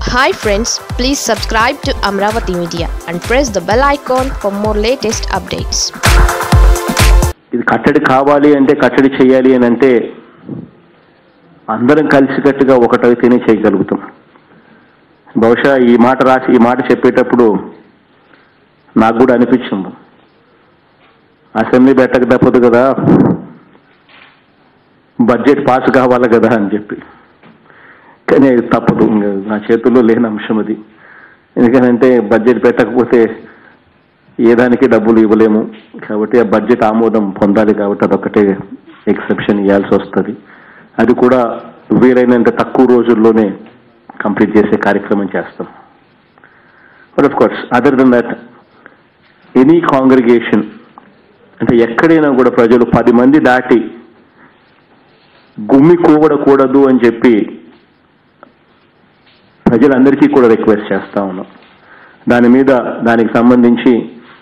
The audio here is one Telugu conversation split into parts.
hi friends please subscribe to Amaravati media and press the bell icon for more latest updates ఇది కట్టడి కావాలి అంటే కట్టడి చేయాలి అని అంటే అందరం కలిసికట్టుగా ఒకటైతేనే చేయగలుగుతాం బహుశా ఈ మాట రాసి ఈ మాట చెప్పేటప్పుడు నాకు కూడా అనిపించింది అసెంబ్లీ పెట్టక తప్పదు కదా బడ్జెట్ పాస్ కావాలి కదా అని చెప్పి కానీ అది తప్పదు ఇంకా నా చేతుల్లో లేని అంశం అది ఎందుకంటే బడ్జెట్ పెట్టకపోతే ఏ దానికి డబ్బులు ఇవ్వలేము కాబట్టి ఆ బడ్జెట్ ఆమోదం పొందాలి కాబట్టి అదొకటే ఎక్సెప్షన్ ఇవ్వాల్సి వస్తుంది అది కూడా వీలైనంత తక్కువ రోజుల్లోనే కంప్లీట్ చేసే కార్యక్రమం చేస్తాం but of course other then that any congregation అంటే ఎక్కడైనా కూడా ప్రజలు పది మంది దాటి గుమ్మి కూడకూడదు అని చెప్పి ప్రజలందరికీ కూడా రిక్వెస్ట్ చేస్తా ఉన్నాం దాని మీద దానికి సంబంధించి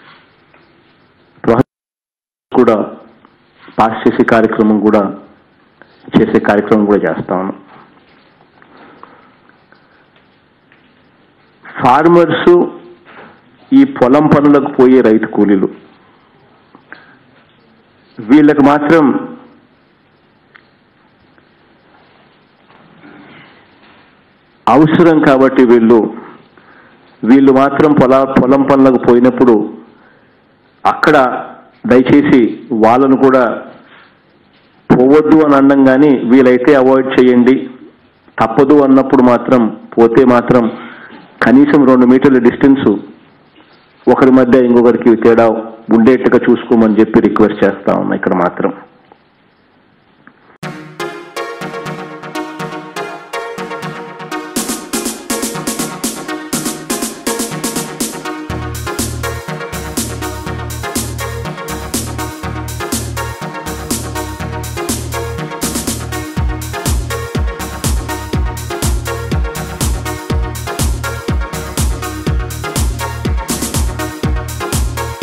కూడా పాస్ చేసే కార్యక్రమం కూడా చేసే కార్యక్రమం కూడా చేస్తా ఉన్నాం ఫార్మర్స్ ఈ పొలం పనులకు పోయే రైతు కూలీలు వీళ్ళకి మాత్రం అవసరం కాబట్టి వీళ్ళు వీళ్ళు మాత్రం పొల పొలం పనులకు పోయినప్పుడు అక్కడ దయచేసి వాళ్ళను కూడా పోవద్దు అని అనడం కానీ వీలైతే అవాయిడ్ చేయండి తప్పదు అన్నప్పుడు మాత్రం పోతే మాత్రం కనీసం రెండు మీటర్ల డిస్టెన్స్ ఒకరి మధ్య ఇంకొకరికి తేడా ఉండేట్టుగా చూసుకోమని చెప్పి రిక్వెస్ట్ చేస్తా ఉన్నా ఇక్కడ మాత్రం